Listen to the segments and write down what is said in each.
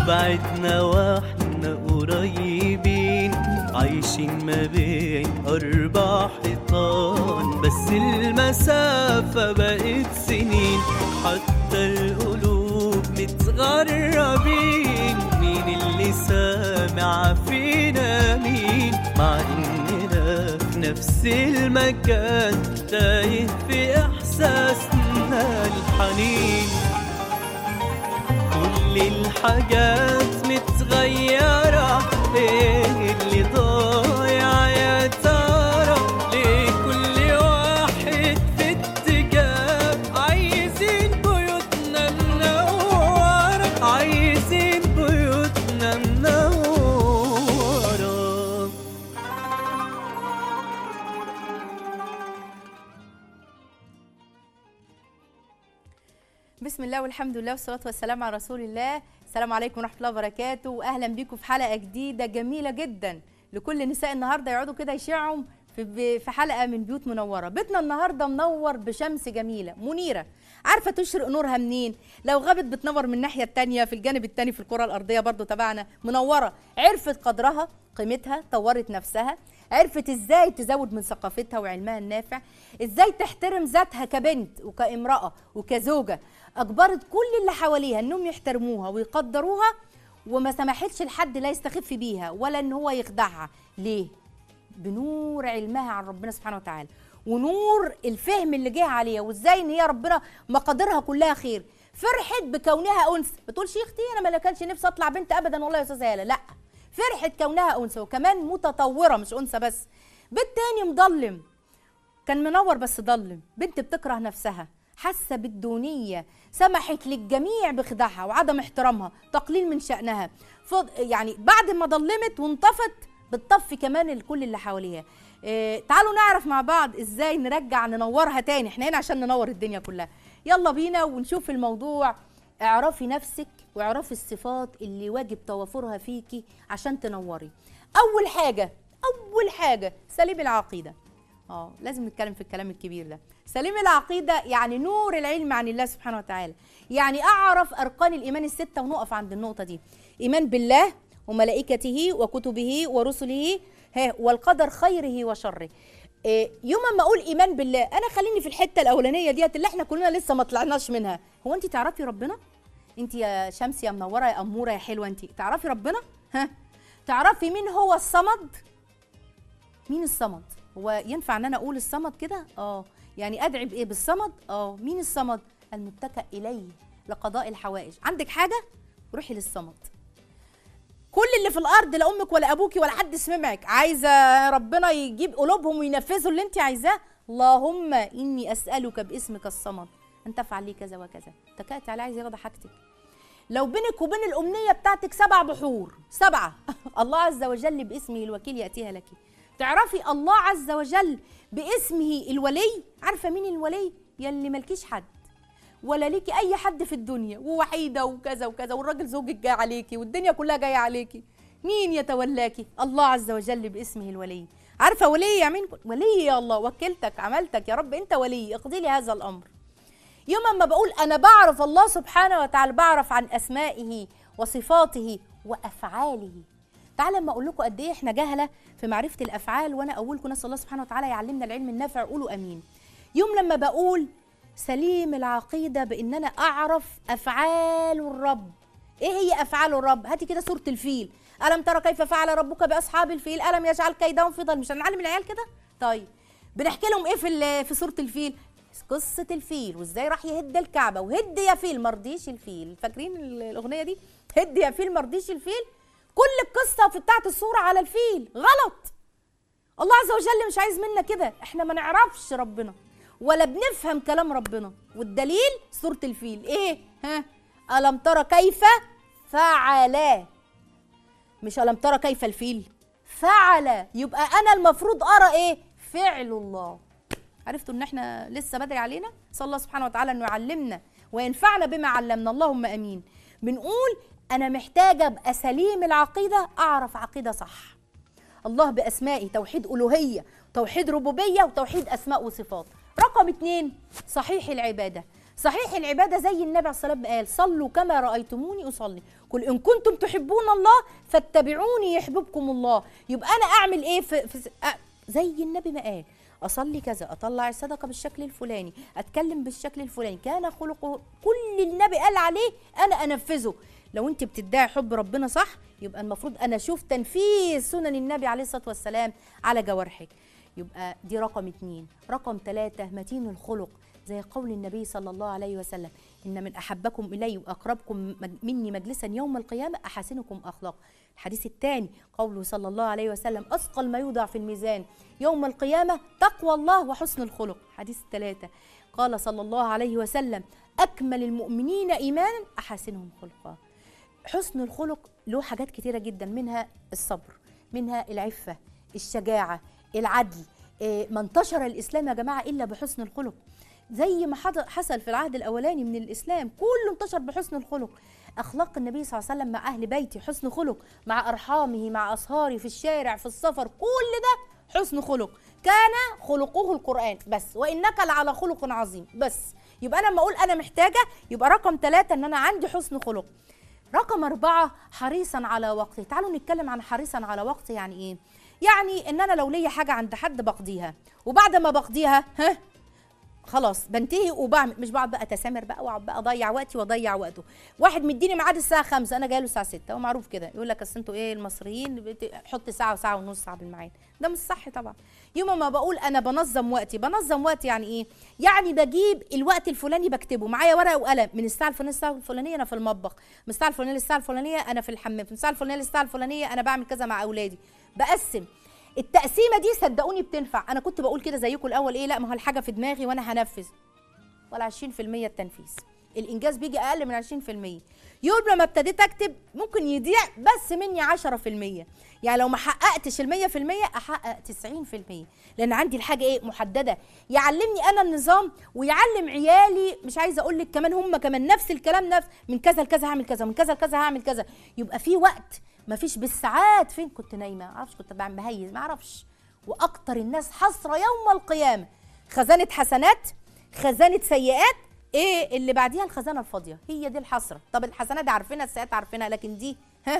وبعدنا واحنا قريبين عايشين ما بين أربع حيطان بس المسافة بقت سنين حتى القلوب متغربين مين اللي سامع فينا مين مع إننا في نفس المكان تايه في إحساسنا الحنين كل الحاجات متغيرة ايه اللي ضايع يا ترى ليه كل واحد في اتجاه عايزين بيوتنا منورة عايزين بيوتنا منورة بسم الله والحمد لله والصلاة والسلام على رسول الله السلام عليكم ورحمة الله وبركاته وأهلا بيكم في حلقة جديدة جميلة جدا لكل نساء النهاردة يقعدوا كده يشعوا في في حلقة من بيوت منورة بيتنا النهاردة منور بشمس جميلة منيرة عارفة تشرق نورها منين لو غابت بتنور من الناحية التانية في الجانب التاني في الكرة الأرضية برضو تبعنا منورة عرفت قدرها قيمتها طورت نفسها عرفت ازاي تزود من ثقافتها وعلمها النافع ازاي تحترم ذاتها كبنت وكامرأة وكزوجة اجبرت كل اللي حواليها انهم يحترموها ويقدروها وما سمحتش لحد لا يستخف بيها ولا ان هو يخدعها ليه بنور علمها عن ربنا سبحانه وتعالى ونور الفهم اللي جه عليها وازاي ان هي ربنا مقاديرها كلها خير فرحت بكونها انثى ما تقولش يا اختي انا ما كانش نفسي اطلع بنت ابدا والله يا استاذه هاله لا فرحت كونها انثى وكمان متطوره مش انثى بس بنت تاني مضلم كان منور بس ضلم بنت بتكره نفسها حاسه بالدونيه سمحت للجميع بخداعها وعدم احترامها تقليل من شانها فض... يعني بعد ما ضلمت وانطفت بتطفي كمان الكل اللي حواليها إيه تعالوا نعرف مع بعض ازاي نرجع ننورها تاني احنا هنا عشان ننور الدنيا كلها يلا بينا ونشوف الموضوع اعرفي نفسك واعرفي الصفات اللي واجب توافرها فيكي عشان تنوري اول حاجه اول حاجه سليم العقيده اه لازم نتكلم في الكلام الكبير ده سليم العقيدة يعني نور العلم عن الله سبحانه وتعالى يعني أعرف أركان الإيمان الستة ونقف عند النقطة دي إيمان بالله وملائكته وكتبه ورسله ها والقدر خيره وشره إيه يوم ما اقول ايمان بالله انا خليني في الحته الاولانيه ديت اللي احنا كلنا لسه ما طلعناش منها هو انت تعرفي ربنا انت يا شمس يا منوره يا اموره يا حلوه انت تعرفي ربنا ها تعرفي مين هو الصمد مين الصمد هو ينفع ان انا اقول الصمد كده اه يعني ادعي بايه بالصمد اه مين الصمد المتكئ اليه لقضاء الحوائج عندك حاجه روحي للصمد كل اللي في الارض لا امك ولا ابوكي ولا حد سمعك عايزه ربنا يجيب قلوبهم وينفذوا اللي انت عايزاه اللهم اني اسالك باسمك الصمد ان تفعل لي كذا وكذا اتكأت عليه عايز ياخد حاجتك لو بينك وبين الامنيه بتاعتك سبع بحور سبعه الله عز وجل باسمه الوكيل ياتيها لك تعرفي الله عز وجل باسمه الولي عارفه مين الولي يلي ملكيش حد ولا ليكي اي حد في الدنيا ووحيده وكذا وكذا والراجل زوجك جاي عليكي والدنيا كلها جايه عليكي مين يتولاكي الله عز وجل باسمه الولي عارفه ولي يا مين ولي يا الله وكلتك عملتك يا رب انت ولي اقضي لي هذا الامر يوم ما بقول انا بعرف الله سبحانه وتعالى بعرف عن اسمائه وصفاته وافعاله تعالى لما اقول لكم قد ايه احنا جهله في معرفه الافعال وانا اقولكم نسال الله سبحانه وتعالى يعلمنا العلم النافع قولوا امين يوم لما بقول سليم العقيده بان انا اعرف افعال الرب ايه هي افعال الرب هاتي كده سوره الفيل الم ترى كيف فعل ربك باصحاب الفيل الم يجعل كيدهم في ضل مش هنعلم العيال كده طيب بنحكي لهم ايه في في سوره الفيل قصه الفيل وازاي راح يهد الكعبه وهد يا فيل مرضيش الفيل فاكرين الاغنيه دي هد يا فيل مرضيش الفيل كل القصه في بتاعت الصوره على الفيل غلط الله عز وجل مش عايز منا كده احنا ما نعرفش ربنا ولا بنفهم كلام ربنا والدليل سوره الفيل ايه ها الم ترى كيف فعل مش الم ترى كيف الفيل فعل يبقى انا المفروض ارى ايه فعل الله عرفتوا ان احنا لسه بدري علينا صلى الله سبحانه وتعالى انه يعلمنا وينفعنا بما علمنا اللهم امين بنقول انا محتاجه ابقى سليم العقيده اعرف عقيده صح الله باسمائه توحيد الوهيه توحيد ربوبيه وتوحيد اسماء وصفات رقم اتنين صحيح العباده صحيح العباده زي النبي عليه الصلاه والسلام قال صلوا كما رايتموني اصلي قل ان كنتم تحبون الله فاتبعوني يحببكم الله يبقى انا اعمل ايه في, في أ- زي النبي ما قال اصلي كذا اطلع الصدقه بالشكل الفلاني اتكلم بالشكل الفلاني كان خلقه كل النبي قال عليه انا انفذه لو انت بتدعي حب ربنا صح يبقى المفروض انا اشوف تنفيذ سنن النبي عليه الصلاه والسلام على جوارحك يبقى دي رقم اتنين رقم ثلاثة متين الخلق زي قول النبي صلى الله عليه وسلم إن من أحبكم إلي وأقربكم مج- مني مجلسا يوم القيامة أحسنكم أخلاق الحديث الثاني قوله صلى الله عليه وسلم أثقل ما يوضع في الميزان يوم القيامة تقوى الله وحسن الخلق حديث الثلاثة قال صلى الله عليه وسلم أكمل المؤمنين إيمانا أحسنهم خلقا حسن الخلق له حاجات كتيرة جدا منها الصبر منها العفة الشجاعة العدل إيه، ما انتشر الإسلام يا جماعة إلا بحسن الخلق زي ما حض- حصل في العهد الأولاني من الإسلام كله انتشر بحسن الخلق أخلاق النبي صلى الله عليه وسلم مع أهل بيته حسن خلق مع أرحامه مع أصهاره في الشارع في السفر كل ده حسن خلق كان خلقه القرآن بس وإنك لعلى خلق عظيم بس يبقى أنا لما أقول أنا محتاجة يبقى رقم ثلاثة إن أنا عندي حسن خلق رقم أربعة حريصا على وقتي تعالوا نتكلم عن حريصا على وقتي يعني إيه يعني إن أنا لو ليا حاجة عند حد بقضيها وبعد ما بقضيها ها خلاص بنتهي وبعمل مش بقعد بقى اتسامر بقى واقعد بقى اضيع وقتي واضيع وقته واحد مديني ميعاد الساعه 5 انا جاي له الساعه 6 هو معروف كده يقول لك اصل انتوا ايه المصريين بت- حط ساعه وساعه ونص على الميعاد ده مش صح طبعا يوم ما بقول انا بنظم وقتي بنظم وقتي يعني ايه يعني بجيب الوقت الفلاني بكتبه معايا ورقه وقلم من الساعه الفلانيه للساعه الفلانيه انا في المطبخ من الساعه الفلانيه للساعه الفلانيه انا في الحمام من الساعه الفلانيه للساعه الفلانيه انا بعمل كذا مع اولادي بقسم التقسيمه دي صدقوني بتنفع انا كنت بقول كده زيكم الاول ايه لا ما هو الحاجه في دماغي وانا هنفذ ولا 20% التنفيذ الانجاز بيجي اقل من 20% يوم لما ابتديت اكتب ممكن يضيع بس مني 10% يعني لو ما حققتش ال 100% احقق 90% لان عندي الحاجه ايه محدده يعلمني انا النظام ويعلم عيالي مش عايزه اقول لك كمان هم كمان نفس الكلام نفس من كذا لكذا هعمل كذا من كذا لكذا هعمل كذا يبقى في وقت ما فيش بالساعات فين كنت نايمه ما اعرفش كنت بعمل بهيز ما اعرفش واكتر الناس حسره يوم القيامه خزانه حسنات خزانه سيئات ايه اللي بعديها الخزانه الفاضيه هي دي الحسره طب الحسنات عارفينها السيئات عارفينها لكن دي ها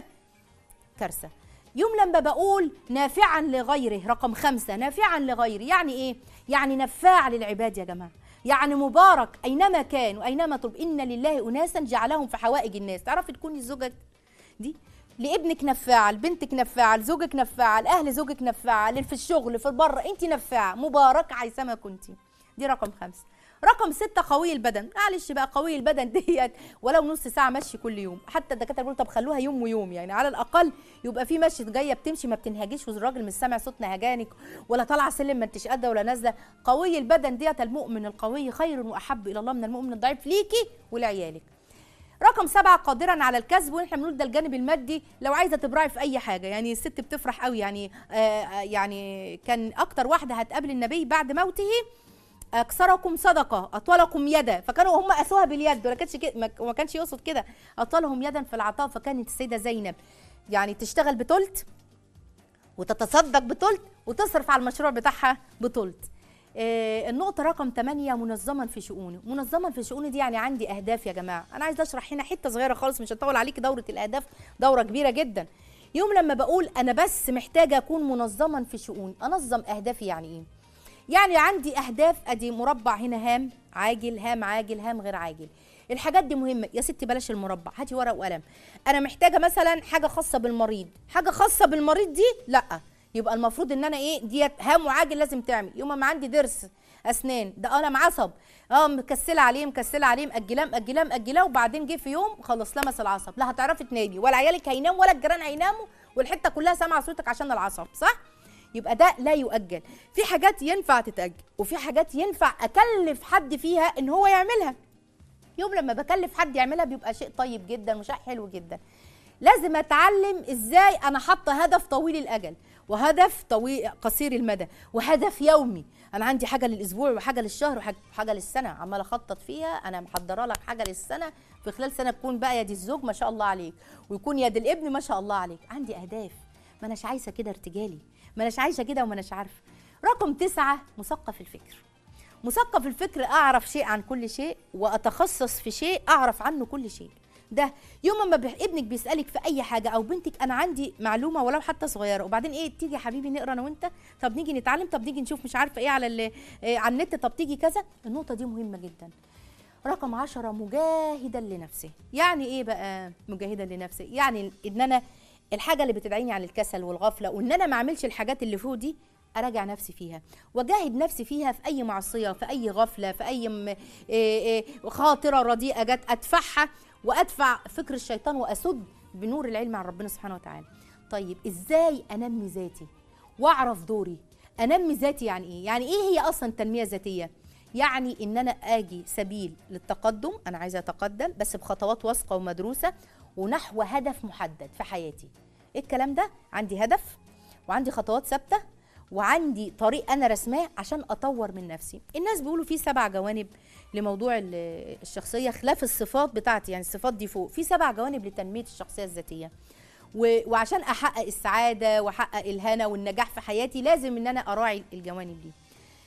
كارثه يوم لما بقول نافعا لغيره رقم خمسة نافعا لغيره يعني ايه يعني نفاع للعباد يا جماعه يعني مبارك اينما كان واينما طلب ان لله اناسا جعلهم في حوائج الناس تعرفي تكوني زوجك دي لابنك نفاعه لبنتك نفاعه لزوجك نفاعه لاهل زوجك نفاعه لل- في الشغل في البر انت نفاعه مبارك عايزما كنتي دي رقم خمسة رقم ستة قوي البدن معلش بقى قوي البدن ديت ولو نص ساعة مشي كل يوم حتى الدكاترة بيقولوا طب خلوها يوم ويوم يعني على الأقل يبقى في مشي جاية بتمشي ما بتنهجيش والراجل مش سامع صوت نهجانك ولا طالعة سلم ما انتش قادة ولا نازلة قوي البدن ديت المؤمن القوي خير وأحب إلى الله من المؤمن الضعيف ليكي ولعيالك رقم سبعة قادرا على الكسب واحنا بنقول ده الجانب المادي لو عايزه تبرعي في اي حاجه يعني الست بتفرح قوي يعني آه آه، يعني كان اكتر واحده هتقابل النبي بعد موته اكثركم صدقه اطولكم يدا فكانوا هم قاسوها باليد ولا كانش كده ما- ما كانش يقصد كده اطولهم يدا في العطاء فكانت السيده زينب يعني تشتغل بتلت وتتصدق بتلت وتصرف على المشروع بتاعها بتلت آه، النقطة رقم 8 منظما في شؤونه، منظما في شؤونه دي يعني عندي أهداف يا جماعة، أنا عايزة أشرح هنا حتة صغيرة خالص مش هطول عليكي دورة الأهداف دورة كبيرة جدا. يوم لما بقول أنا بس محتاجة أكون منظما في شؤوني، أنظم أهدافي يعني إيه؟ يعني عندي اهداف ادي مربع هنا هام عاجل هام عاجل هام غير عاجل الحاجات دي مهمه يا ستي بلاش المربع هاتي ورق وقلم انا محتاجه مثلا حاجه خاصه بالمريض حاجه خاصه بالمريض دي لا يبقى المفروض ان انا ايه ديت هام وعاجل لازم تعمل يوم ما عندي ضرس اسنان ده انا معصب اه مكسله عليه مكسله عليه مأجلاه مأجلاه مأجلاه وبعدين جه في يوم خلص لمس العصب لا هتعرفي تنامي ولا عيالك هينام ولا الجيران هيناموا والحته كلها سامعه صوتك عشان العصب صح يبقى ده لا يؤجل في حاجات ينفع تتأجل وفي حاجات ينفع أكلف حد فيها إن هو يعملها يوم لما بكلف حد يعملها بيبقى شيء طيب جدا وشيء حلو جدا لازم اتعلم ازاي انا حاطه هدف طويل الاجل وهدف طويل قصير المدى وهدف يومي انا عندي حاجه للاسبوع وحاجه للشهر وحاجه حاجة للسنه عماله اخطط فيها انا محضره لك حاجه للسنه في خلال سنه تكون بقى يد الزوج ما شاء الله عليك ويكون يد الابن ما شاء الله عليك عندي اهداف ما اناش عايزه كده ارتجالي ما اناش عايشه كده وما اناش عارفه رقم تسعة مثقف الفكر مثقف الفكر اعرف شيء عن كل شيء واتخصص في شيء اعرف عنه كل شيء ده يوم ما بح- ابنك بيسالك في اي حاجه او بنتك انا عندي معلومه ولو حتى صغيره وبعدين ايه تيجي يا حبيبي نقرا انا وانت طب نيجي نتعلم طب نيجي نشوف مش عارفه ايه على ال- إيه على النت طب تيجي كذا النقطه دي مهمه جدا رقم عشرة مجاهدا لنفسه يعني ايه بقى مجاهدا لنفسه يعني ان انا الحاجه اللي بتدعيني عن الكسل والغفله وان انا ما اعملش الحاجات اللي فوق دي اراجع نفسي فيها واجاهد نفسي فيها في اي معصيه في اي غفله في اي م- إيه إيه خاطره رديئه جت ادفعها وادفع فكر الشيطان واسد بنور العلم عن ربنا سبحانه وتعالى طيب ازاي انمي ذاتي واعرف دوري انمي ذاتي يعني ايه يعني ايه هي اصلا التنميه الذاتيه يعني ان انا اجي سبيل للتقدم انا عايزه اتقدم بس بخطوات واثقه ومدروسه ونحو هدف محدد في حياتي ايه الكلام ده عندي هدف وعندي خطوات ثابته وعندي طريق انا رسماه عشان اطور من نفسي الناس بيقولوا في سبع جوانب لموضوع ال- الشخصيه خلاف الصفات بتاعتي يعني الصفات دي فوق في سبع جوانب لتنميه الشخصيه الذاتيه و- وعشان احقق السعاده واحقق الهنا والنجاح في حياتي لازم ان انا اراعي الجوانب دي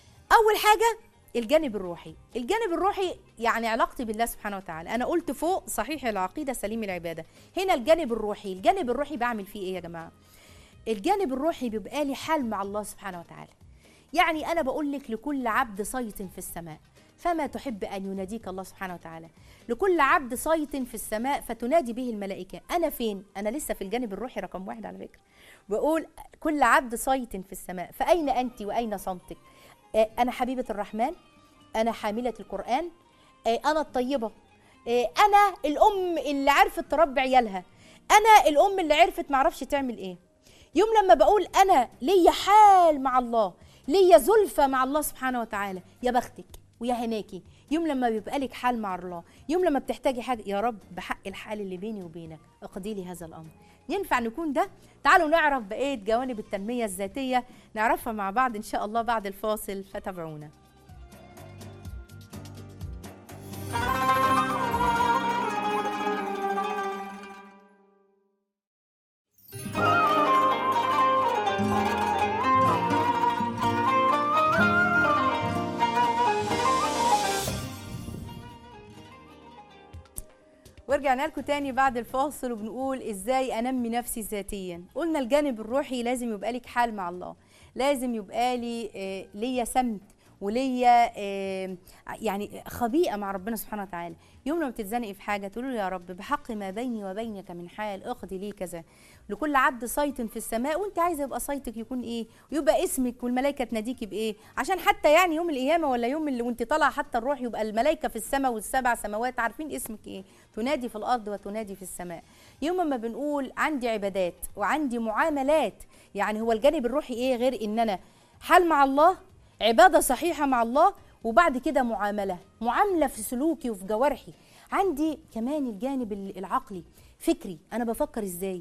اول حاجه الجانب الروحي الجانب الروحي يعني علاقتي بالله سبحانه وتعالى انا قلت فوق صحيح العقيده سليم العباده هنا الجانب الروحي الجانب الروحي بعمل فيه ايه يا جماعه الجانب الروحي بيبقى لي حال مع الله سبحانه وتعالى يعني انا بقول لك لكل عبد صيت في السماء فما تحب ان يناديك الله سبحانه وتعالى لكل عبد صيت في السماء فتنادي به الملائكه انا فين انا لسه في الجانب الروحي رقم واحد على فكره بقول كل عبد صيت في السماء فاين انت واين صمتك آه، انا حبيبه الرحمن انا حامله القران آه، انا الطيبه آه، انا الام اللي عرفت تربي عيالها انا الام اللي عرفت معرفش تعمل ايه يوم لما بقول انا ليا حال مع الله ليا زلفة مع الله سبحانه وتعالى يا بختك ويا هناكي يوم لما بيبقى لك حال مع الله يوم لما بتحتاجي حاجه يا رب بحق الحال اللي بيني وبينك اقضي لي هذا الامر ينفع نكون ده تعالوا نعرف بقيه جوانب التنميه الذاتيه نعرفها مع بعض ان شاء الله بعد الفاصل فتابعونا ورجعنا لكم تاني بعد الفاصل وبنقول ازاي انمي نفسي ذاتيا قلنا الجانب الروحي لازم يبقى لك حال مع الله لازم يبقى لي آه، ليا سمت وليا آه، يعني خبيئه مع ربنا سبحانه وتعالى يوم لما تتزنقي في حاجه تقولوا له يا رب بحق ما بيني وبينك من حال اقضي لي كذا لكل عبد صيت في السماء وانت عايزه يبقى صيتك يكون ايه ويبقى اسمك والملائكه تناديكي بايه عشان حتى يعني يوم القيامه ولا يوم اللي وانت طالعه حتى الروح يبقى الملائكه في السماء والسبع سماوات عارفين اسمك ايه تنادي في الارض وتنادي في السماء يوم ما بنقول عندي عبادات وعندي معاملات يعني هو الجانب الروحي ايه غير ان انا حال مع الله عباده صحيحه مع الله وبعد كده معامله معامله في سلوكي وفي جوارحي عندي كمان الجانب ال- العقلي فكري انا بفكر ازاي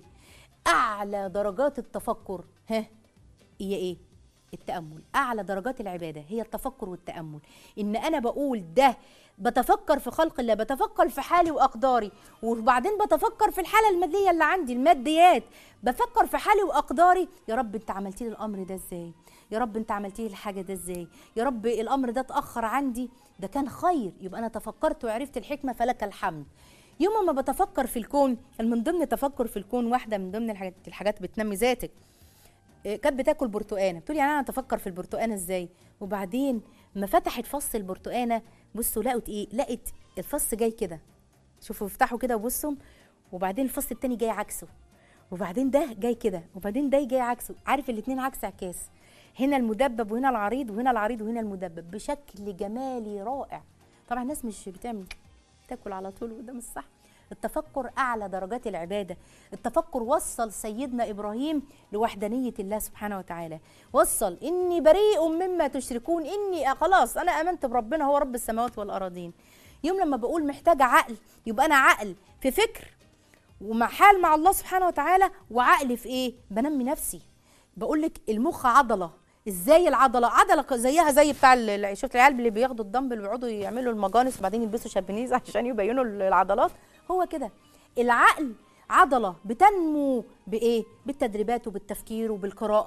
اعلى درجات التفكر ها هي ايه التامل اعلى درجات العباده هي التفكر والتامل ان انا بقول ده بتفكر في خلق الله بتفكر في حالي واقداري وبعدين بتفكر في الحاله الماديه اللي عندي الماديات بفكر في حالي واقداري يا رب انت عملتي لي الامر ده ازاي يا رب انت عملتي لي الحاجه ده ازاي يا رب الامر ده اتاخر عندي ده كان خير يبقى انا تفكرت وعرفت الحكمه فلك الحمد يوم ما بتفكر في الكون من ضمن تفكر في الكون واحده من ضمن الحاجات الحاجات بتنمي ذاتك إيه، كانت بتاكل برتقانه بتقول يعني انا اتفكر في البرتقانه ازاي وبعدين ما فتحت فص البرتقانه بصوا لقت ايه لقت الفص جاي كده شوفوا افتحوا كده وبصوا وبعدين الفص التاني جاي عكسه وبعدين ده جاي كده وبعدين ده جاي عكسه عارف الاتنين عكس عكاس هنا المدبب وهنا العريض وهنا العريض وهنا المدبب بشكل جمالي رائع طبعا الناس مش بتعمل تاكل على طول وده مش صح التفكر اعلى درجات العباده التفكر وصل سيدنا ابراهيم لوحدانيه الله سبحانه وتعالى وصل اني بريء مما تشركون اني خلاص انا امنت بربنا هو رب السماوات والارضين يوم لما بقول محتاجه عقل يبقى انا عقل في فكر ومع حال مع الله سبحانه وتعالى وعقل في ايه بنمي نفسي بقول لك المخ عضله ازاي العضله عضله ك- زيها زي بتاع ال- شفت العيال اللي بياخدوا الدمبل ويقعدوا يعملوا المجانس وبعدين يلبسوا شابنيز عشان يبينوا ال- العضلات هو كده العقل عضله بتنمو بايه بالتدريبات وبالتفكير وبالقراءه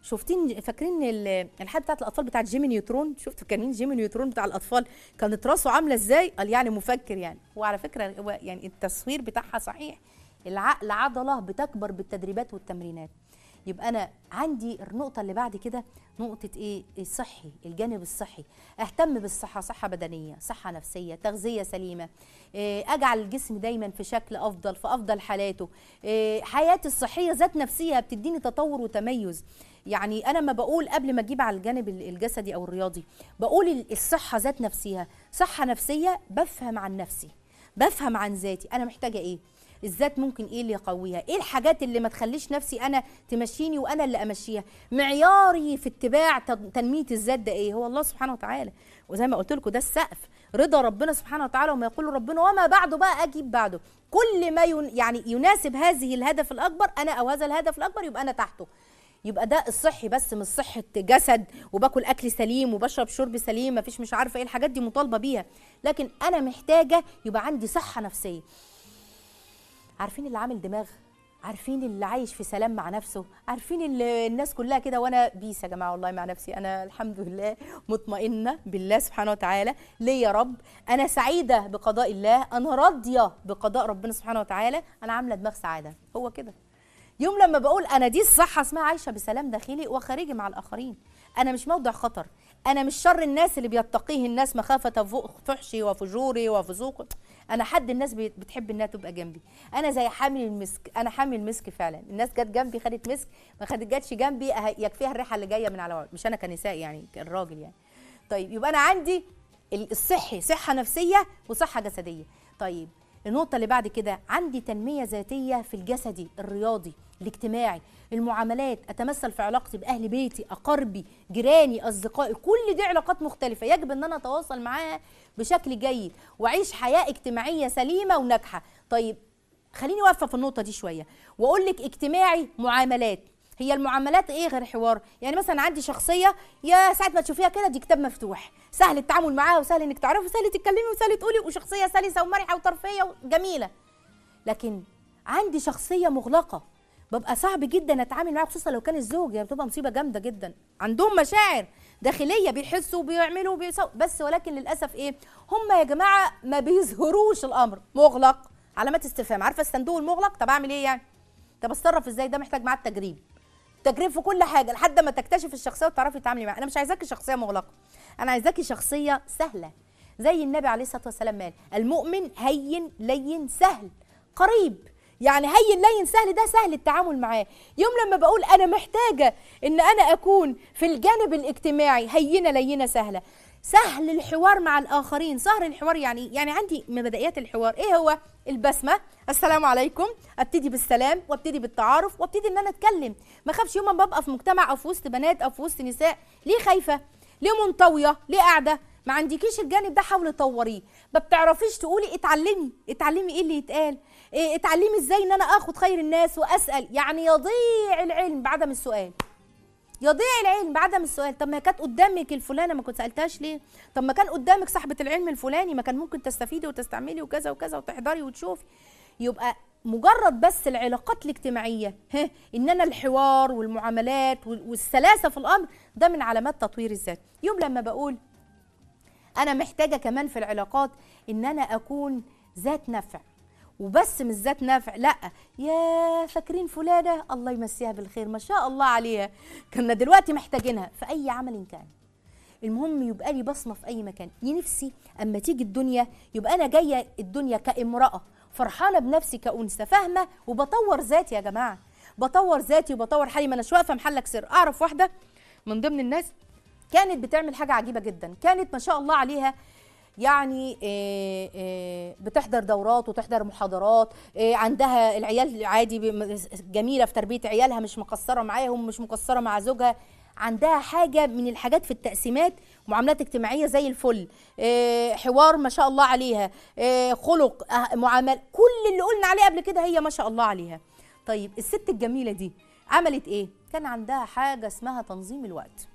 شفتين فاكرين ال- الحلقه بتاعت الاطفال بتاعت جيمي نيوترون شفتوا كان مين جيمي نيوترون بتاع الاطفال كانت راسه عامله ازاي قال يعني مفكر يعني وعلى فكره هو يعني التصوير بتاعها صحيح العقل عضله بتكبر بالتدريبات والتمرينات يبقى انا عندي النقطه اللي بعد كده نقطه ايه الصحي الجانب الصحي اهتم بالصحه صحه بدنيه صحه نفسيه تغذيه سليمه إيه، اجعل الجسم دايما في شكل افضل في افضل حالاته إيه، حياتي الصحيه ذات نفسها بتديني تطور وتميز يعني انا ما بقول قبل ما اجيب على الجانب ال- الجسدي او الرياضي بقول ال- الصحه ذات نفسها صحه نفسيه بفهم عن نفسي بفهم عن ذاتي انا محتاجه ايه الذات ممكن ايه اللي يقويها ايه الحاجات اللي ما تخليش نفسي انا تمشيني وانا اللي امشيها معياري في اتباع تن- تنميه الذات ده ايه هو الله سبحانه وتعالى وزي ما قلت لكم ده السقف رضا ربنا سبحانه وتعالى وما يقول ربنا وما بعده بقى اجيب بعده كل ما ين يعني يناسب هذه الهدف الاكبر انا او هذا الهدف الاكبر يبقى انا تحته يبقى ده الصحي بس مش صحة جسد وباكل أكل سليم وبشرب شرب سليم مفيش مش عارفة إيه الحاجات دي مطالبة بيها لكن أنا محتاجة يبقى عندي صحة نفسية عارفين اللي عامل دماغ عارفين اللي عايش في سلام مع نفسه عارفين اللي الناس كلها كده وانا بيس يا جماعه والله مع نفسي انا الحمد لله مطمئنه بالله سبحانه وتعالى ليه يا رب انا سعيده بقضاء الله انا راضيه بقضاء ربنا سبحانه وتعالى انا عامله دماغ سعاده هو كده يوم لما بقول انا دي الصحه اسمها عايشه بسلام داخلي وخارجي مع الاخرين انا مش موضع خطر انا مش شر الناس اللي بيتقيه الناس مخافه فو- فحشي وفجوري وفسوق انا حد الناس بي- بتحب انها تبقى جنبي انا زي حامل المسك انا حامل المسك فعلا الناس جت جنبي خدت مسك ما خدت جاتش جنبي أه- يكفيها الريحه اللي جايه من على بعد. مش انا كنساء يعني الراجل يعني طيب يبقى انا عندي ال- الصحي صحه نفسيه وصحه جسديه طيب النقطة اللي بعد كده عندي تنمية ذاتية في الجسدي الرياضي الاجتماعي المعاملات أتمثل في علاقتي بأهل بيتي أقاربي جيراني أصدقائي كل دي علاقات مختلفة يجب أن أنا أتواصل معاها بشكل جيد وأعيش حياة اجتماعية سليمة وناجحة طيب خليني واقفة في النقطة دي شوية وأقول لك اجتماعي معاملات هي المعاملات ايه غير حوار يعني مثلا عندي شخصيه يا ساعه ما تشوفيها كده دي كتاب مفتوح سهل التعامل معاها وسهل انك تعرفي وسهل تتكلمي وسهل تقولي وشخصيه سلسه ومرحه وطرفيه وجميله لكن عندي شخصيه مغلقه ببقى صعب جدا اتعامل معاها خصوصا لو كان الزوج يعني بتبقى مصيبه جامده جدا عندهم مشاعر داخليه بيحسوا وبيعملوا وبيسووا بس ولكن للاسف ايه هم يا جماعه ما بيظهروش الامر مغلق علامات استفهام عارفه الصندوق المغلق طب اعمل ايه يعني طب اتصرف ازاي ده محتاج معاه التجريب تجريب في كل حاجه لحد ما تكتشف الشخصيه وتعرفي تتعاملي معاها انا مش عايزاكي شخصيه مغلقه انا عايزاكي شخصيه سهله زي النبي عليه الصلاه والسلام قال المؤمن هين لين سهل قريب يعني هين لين سهل ده سهل التعامل معاه يوم لما بقول انا محتاجه ان انا اكون في الجانب الاجتماعي هينه لينه سهله سهل الحوار مع الاخرين سهل الحوار يعني يعني عندي مبدئيات الحوار ايه هو البسمه السلام عليكم ابتدي بالسلام وابتدي بالتعارف وابتدي ان انا اتكلم ما اخافش يوم ما ببقى في مجتمع او في وسط بنات او في وسط نساء ليه خايفه ليه منطويه ليه قاعده ما عندكيش الجانب ده حاولي طوريه ما بتعرفيش تقولي اتعلمي اتعلمي ايه اللي يتقال إيه اتعلمي ازاي ان انا اخد خير الناس واسال يعني يضيع العلم بعدم السؤال يضيع العلم بعدم السؤال طب ما كانت قدامك الفلانه ما كنت سالتهاش ليه طب ما كان قدامك صاحبه العلم الفلاني ما كان ممكن تستفيدي وتستعملي وكذا وكذا وتحضري وتشوفي يبقى مجرد بس العلاقات الاجتماعيه ها ان انا الحوار والمعاملات وال- والسلاسه في الامر ده من علامات تطوير الذات يوم لما بقول انا محتاجه كمان في العلاقات ان انا اكون ذات نفع وبس مش ذات نفع لا يا فاكرين فلانه الله يمسيها بالخير ما شاء الله عليها كنا دلوقتي محتاجينها في اي عمل كان المهم يبقى لي بصمه في اي مكان نفسي اما تيجي الدنيا يبقى انا جايه الدنيا كامراه فرحانه بنفسي كانثى فاهمه وبطور ذاتي يا جماعه بطور ذاتي وبطور حالي ما اناش واقفه محلك سر اعرف واحده من ضمن الناس كانت بتعمل حاجه عجيبه جدا كانت ما شاء الله عليها يعني آه، آه، بتحضر دورات وتحضر محاضرات آه، عندها العيال عادي بم- جميله في تربيه عيالها مش مقصره معاهم مش مقصره مع زوجها عندها حاجه من الحاجات في التقسيمات معاملات اجتماعيه زي الفل آه، حوار ما شاء الله عليها آه، خلق آه، معامل كل اللي قلنا عليه قبل كده هي ما شاء الله عليها طيب الست الجميله دي عملت ايه كان عندها حاجه اسمها تنظيم الوقت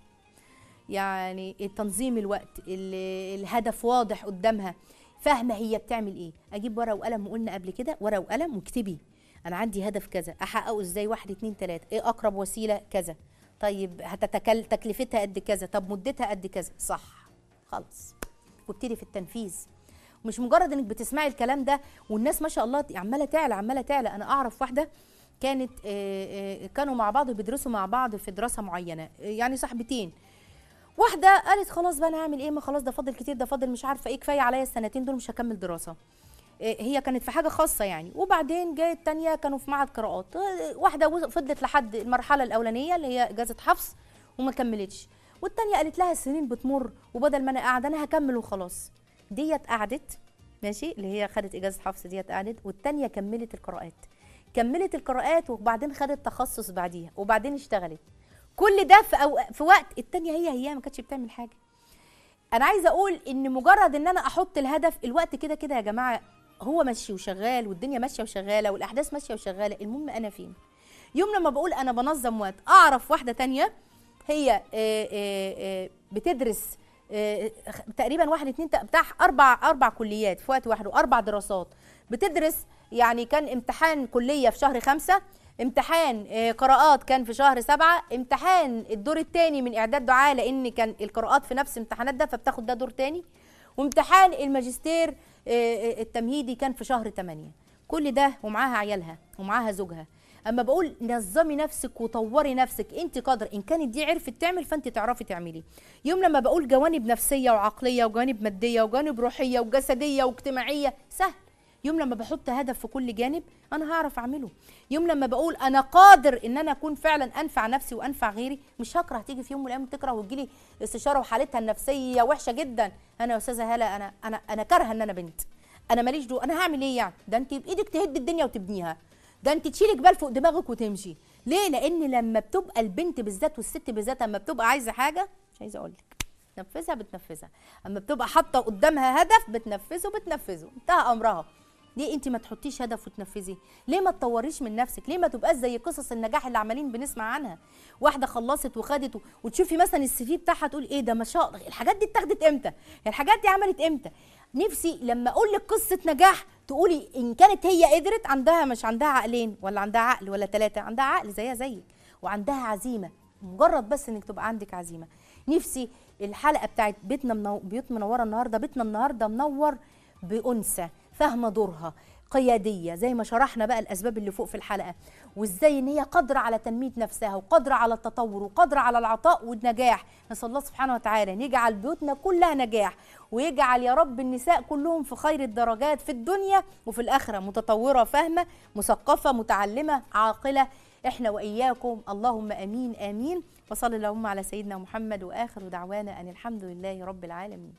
يعني تنظيم الوقت ال- الهدف واضح قدامها فاهمه هي بتعمل ايه اجيب ورقه وقلم وقلنا قبل كده ورقه وقلم واكتبي انا عندي هدف كذا احققه ازاي واحد اتنين تلاته ايه اقرب وسيله كذا طيب هتتكل تكلفتها قد كذا طب مدتها قد كذا صح خلاص وابتدي في التنفيذ مش مجرد انك بتسمعي الكلام ده والناس ما شاء الله عماله تعلى عماله تعلى انا اعرف واحده كانت آه، آه، كانوا مع بعض بيدرسوا مع بعض في دراسه معينه آه، يعني صاحبتين واحده قالت خلاص بقى انا هعمل ايه ما خلاص ده فاضل كتير ده فاضل مش عارفه ايه كفايه عليا السنتين دول مش هكمل دراسه إيه، هي كانت في حاجه خاصه يعني وبعدين جايه التانية كانوا في معهد قراءات إيه، واحده وز- فضلت لحد المرحله الاولانيه اللي هي اجازه حفظ وما كملتش والتانية قالت لها السنين بتمر وبدل ما انا قاعده انا هكمل وخلاص ديت قعدت ماشي اللي هي خدت اجازه حفظ ديت قعدت والتانية كملت القراءات كملت القراءات وبعدين خدت تخصص بعديها وبعدين اشتغلت كل ده في, أو في وقت التانية هي هي ما كانتش بتعمل حاجه انا عايزه اقول ان مجرد ان انا احط الهدف الوقت كده كده يا جماعه هو ماشي وشغال والدنيا ماشيه وشغاله والاحداث ماشيه وشغاله المهم انا فين يوم لما بقول انا بنظم وقت اعرف واحده تانية هي آه، آه، آه، بتدرس آه، تقريبا واحد اتنين تا- بتاع اربع اربع كليات في وقت واحد واربع دراسات بتدرس يعني كان امتحان كليه في شهر خمسة امتحان آه، قراءات كان في شهر سبعة امتحان الدور الثاني من اعداد دعاء لان كان القراءات في نفس امتحانات ده فبتاخد ده دور تاني وامتحان الماجستير آه، آه، التمهيدي كان في شهر 8 كل ده ومعاها عيالها ومعاها زوجها اما بقول نظمي نفسك وطوري نفسك انت قادر ان كانت دي عرفت تعمل فانت تعرفي تعملي يوم لما بقول جوانب نفسيه وعقليه وجوانب ماديه وجوانب روحيه وجسديه واجتماعيه سهل يوم لما بحط هدف في كل جانب انا هعرف اعمله يوم لما بقول انا قادر ان انا اكون فعلا انفع نفسي وانفع غيري مش هكره تيجي في يوم من الايام تكره وتجيلي استشاره وحالتها النفسيه وحشه جدا انا يا استاذه هاله انا انا انا كارهه ان انا بنت انا ماليش دو انا هعمل ايه يعني ده انت بايدك تهد الدنيا وتبنيها ده انت تشيلي جبال فوق دماغك وتمشي ليه لان لما بتبقى البنت بالذات والست بالذات لما بتبقى عايزه حاجه مش عايزه اقول لك تنفذها بتنفذها اما بتبقى حاطه قدامها هدف بتنفذه بتنفذه انتهى امرها ليه انت ما تحطيش هدف وتنفذي ليه ما تطوريش من نفسك ليه ما تبقاش زي قصص النجاح اللي عمالين بنسمع عنها واحده خلصت وخدت و- وتشوفي مثلا السي في بتاعها تقول ايه ده ما شاء الله الحاجات دي اتاخدت امتى الحاجات دي عملت امتى نفسي لما اقول لك قصه نجاح تقولي ان كانت هي قدرت عندها مش عندها عقلين ولا عندها عقل ولا ثلاثه عندها عقل زيها زيك وعندها عزيمه مجرد بس انك تبقى عندك عزيمه نفسي الحلقه بتاعت بيتنا منو... بيوت منوره النهارده بيتنا النهارده منور بانثى فاهمه دورها قياديه زي ما شرحنا بقى الاسباب اللي فوق في الحلقه وازاي ان هي قادره على تنميه نفسها وقادره على التطور وقادره على العطاء والنجاح نسال الله سبحانه وتعالى ان يجعل بيوتنا كلها نجاح ويجعل يا رب النساء كلهم في خير الدرجات في الدنيا وفي الاخره متطوره فاهمه مثقفه متعلمه عاقله احنا واياكم اللهم امين امين وصلى اللهم على سيدنا محمد واخر دعوانا ان الحمد لله رب العالمين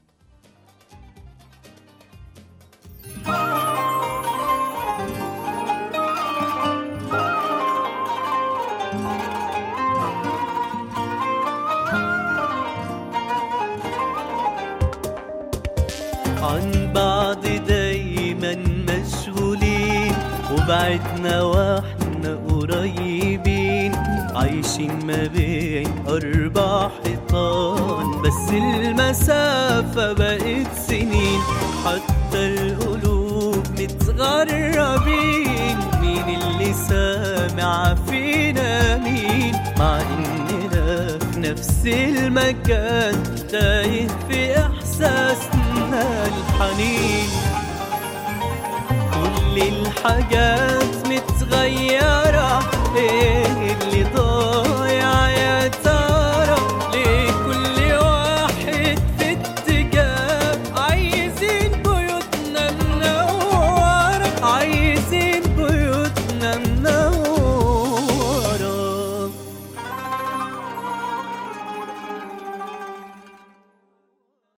عن بعض دايما مشغولين وبعدنا واحنا قريبين عايشين ما بين أربع حيطان بس المسافة بقت سنين حتى القلوب متغربين مين اللي سامع فينا مين مع إننا في نفس المكان تايه في إحساسنا الحنين كل الحاجات متغيرة